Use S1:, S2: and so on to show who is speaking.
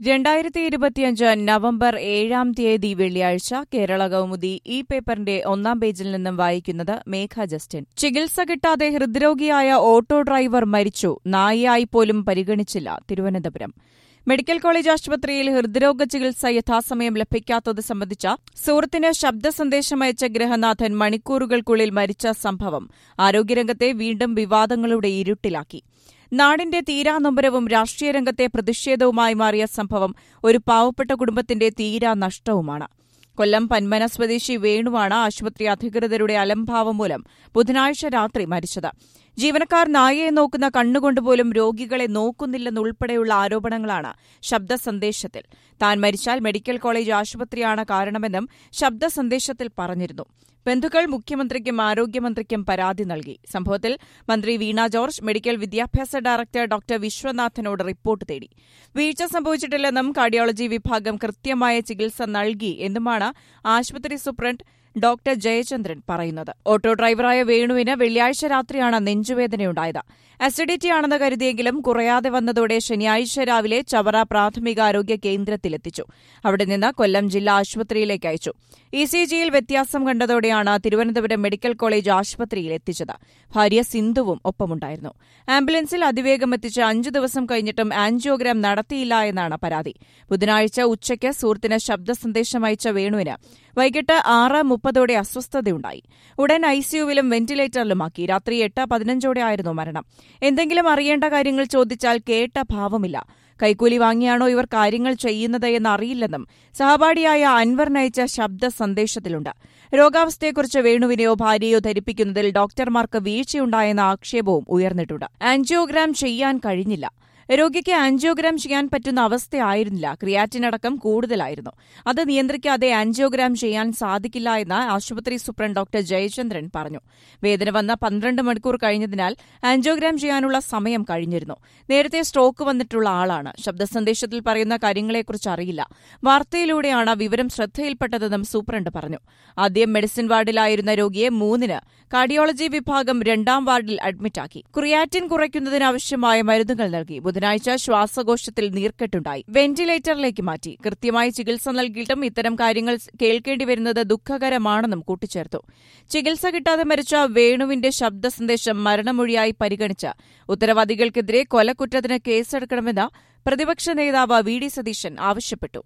S1: രണ്ടായിരത്തി ഇരുപത്തിയഞ്ച് നവംബർ ഏഴാം തീയതി വെള്ളിയാഴ്ച കേരള കൗമുദി ഈ പേപ്പറിന്റെ ഒന്നാം പേജിൽ നിന്നും വായിക്കുന്നത് മേഘ ജസ്റ്റിൻ ചികിത്സ കിട്ടാതെ ഹൃദ്രോഗിയായ ഓട്ടോ ഡ്രൈവർ മരിച്ചു നായയായി പോലും പരിഗണിച്ചില്ല തിരുവനന്തപുരം മെഡിക്കൽ കോളേജ് ആശുപത്രിയിൽ ഹൃദ്രോഗ ചികിത്സ യഥാസമയം ലഭിക്കാത്തത് സംബന്ധിച്ച സുഹൃത്തിന് ശബ്ദ സന്ദേശമയച്ച ഗൃഹനാഥൻ മണിക്കൂറുകൾക്കുള്ളിൽ മരിച്ച സംഭവം ആരോഗ്യരംഗത്തെ വീണ്ടും വിവാദങ്ങളുടെ ഇരുട്ടിലാക്കി നാടിന്റെ തീരാനൊമ്പരവും രാഷ്ട്രീയ രംഗത്തെ പ്രതിഷേധവുമായി മാറിയ സംഭവം ഒരു പാവപ്പെട്ട കുടുംബത്തിന്റെ തീരാ നഷ്ടവുമാണ് കൊല്ലം പന്മന സ്വദേശി വേണുവാണ് ആശുപത്രി അധികൃതരുടെ അലംഭാവം മൂലം ബുധനാഴ്ച രാത്രി മരിച്ചത് ജീവനക്കാർ നായയെ നോക്കുന്ന കണ്ണുകൊണ്ടുപോലും രോഗികളെ നോക്കുന്നില്ലെന്നുൾപ്പെടെയുള്ള ആരോപണങ്ങളാണ് ശബ്ദ സന്ദേശത്തിൽ താൻ മരിച്ചാൽ മെഡിക്കൽ കോളേജ് ആശുപത്രിയാണ് കാരണമെന്നും ശബ്ദ സന്ദേശത്തിൽ പറഞ്ഞിരുന്നു ബന്ധുക്കൾ മുഖ്യമന്ത്രിക്കും ആരോഗ്യമന്ത്രിക്കും പരാതി നൽകി സംഭവത്തിൽ മന്ത്രി വീണ ജോർജ് മെഡിക്കൽ വിദ്യാഭ്യാസ ഡയറക്ടർ ഡോക്ടർ വിശ്വനാഥനോട് റിപ്പോർട്ട് തേടി വീഴ്ച സംഭവിച്ചിട്ടില്ലെന്നും കാർഡിയോളജി വിഭാഗം കൃത്യമായ ചികിത്സ നൽകി എന്നുമാണ് ആശുപത്രി സൂപ്രണ്ട് ഡോക്ടർ ജയചന്ദ്രൻ പറയുന്നത് ഓട്ടോ ഡ്രൈവറായ വേണുവിന് വെള്ളിയാഴ്ച രാത്രിയാണ് നെഞ്ചുവേദനയുണ്ടായത് അസിഡിറ്റിയാണെന്ന് കരുതിയെങ്കിലും കുറയാതെ വന്നതോടെ ശനിയാഴ്ച രാവിലെ ചവറ പ്രാഥമികാരോഗ്യ കേന്ദ്രത്തിലെത്തിച്ചു അവിടെ നിന്ന് കൊല്ലം ജില്ലാ ആശുപത്രിയിലേക്ക് അയച്ചു ഇ സി ജിയിൽ വ്യത്യാസം കണ്ടതോടെയാണ് തിരുവനന്തപുരം മെഡിക്കൽ കോളേജ് ആശുപത്രിയിൽ എത്തിച്ചത് ഭാര്യ സിന്ധുവും ഒപ്പമുണ്ടായിരുന്നു ആംബുലൻസിൽ അതിവേഗം എത്തിച്ച് അഞ്ചു ദിവസം കഴിഞ്ഞിട്ടും ആൻജിയോഗ്രാം നടത്തിയില്ല എന്നാണ് പരാതി ബുധനാഴ്ച ഉച്ചയ്ക്ക് സുഹൃത്തിന് ശബ്ദ സന്ദേശം അയച്ച വേണുവിന് വൈകിട്ട് ആറ് മുപ്പതോടെ അസ്വസ്ഥതയുണ്ടായി ഉടൻ ഐസിയുവിലും വെന്റിലേറ്ററിലുമാക്കി രാത്രി എട്ട് പതിനഞ്ചോടെയായിരുന്നു മരണം എന്തെങ്കിലും അറിയേണ്ട കാര്യങ്ങൾ ചോദിച്ചാൽ കേട്ട ഭാവമില്ല കൈക്കൂലി വാങ്ങിയാണോ ഇവർ കാര്യങ്ങൾ ചെയ്യുന്നത് എന്നറിയില്ലെന്നും സഹപാഠിയായ അൻവറിനയച്ച ശബ്ദ സന്ദേശത്തിലുണ്ട് രോഗാവസ്ഥയെക്കുറിച്ച് വേണുവിനെയോ ഭാര്യയോ ധരിപ്പിക്കുന്നതിൽ ഡോക്ടർമാർക്ക് വീഴ്ചയുണ്ടായെന്ന ആക്ഷേപവും ഉയർന്നിട്ടുണ്ട് ആൻജിയോഗ്രാം ചെയ്യാൻ കഴിഞ്ഞില്ല രോഗിക്ക് ആൻജിയോഗ്രാം ചെയ്യാൻ പറ്റുന്ന അവസ്ഥയായിരുന്നില്ല ക്രിയാറ്റിൻ അടക്കം കൂടുതലായിരുന്നു അത് നിയന്ത്രിക്കാതെ ആൻജിയോഗ്രാം ചെയ്യാൻ സാധിക്കില്ല എന്ന് ആശുപത്രി സൂപ്രണ്ട് ഡോക്ടർ ജയചന്ദ്രൻ പറഞ്ഞു വേദന വന്ന പന്ത്രണ്ട് മണിക്കൂർ കഴിഞ്ഞതിനാൽ ആൻജിയോഗ്രാം ചെയ്യാനുള്ള സമയം കഴിഞ്ഞിരുന്നു നേരത്തെ സ്ട്രോക്ക് വന്നിട്ടുള്ള ആളാണ് ശബ്ദ സന്ദേശത്തിൽ പറയുന്ന കാര്യങ്ങളെക്കുറിച്ച് അറിയില്ല വാർത്തയിലൂടെയാണ് വിവരം ശ്രദ്ധയിൽപ്പെട്ടതെന്നും സൂപ്രണ്ട് പറഞ്ഞു ആദ്യം മെഡിസിൻ വാർഡിലായിരുന്ന രോഗിയെ മൂന്നിന് കാർഡിയോളജി വിഭാഗം രണ്ടാം വാർഡിൽ അഡ്മിറ്റാക്കി ക്രിയാറ്റിൻ കുറയ്ക്കുന്നതിനാവശ്യമായ മരുന്നുകൾ നൽകി ബുധനാഴ്ച ശ്വാസകോശത്തിൽ നീർക്കെട്ടുണ്ടായി വെന്റിലേറ്ററിലേക്ക് മാറ്റി കൃത്യമായി ചികിത്സ നൽകിയിട്ടും ഇത്തരം കാര്യങ്ങൾ കേൾക്കേണ്ടി വരുന്നത് ദുഃഖകരമാണെന്നും കൂട്ടിച്ചേർത്തു ചികിത്സ കിട്ടാതെ മരിച്ച വേണുവിന്റെ ശബ്ദ സന്ദേശം മരണമൊഴിയായി പരിഗണിച്ച് ഉത്തരവാദികൾക്കെതിരെ കൊലക്കുറ്റത്തിന് കേസെടുക്കണമെന്ന് പ്രതിപക്ഷ നേതാവ് വി ഡി സതീശൻ ആവശ്യപ്പെട്ടു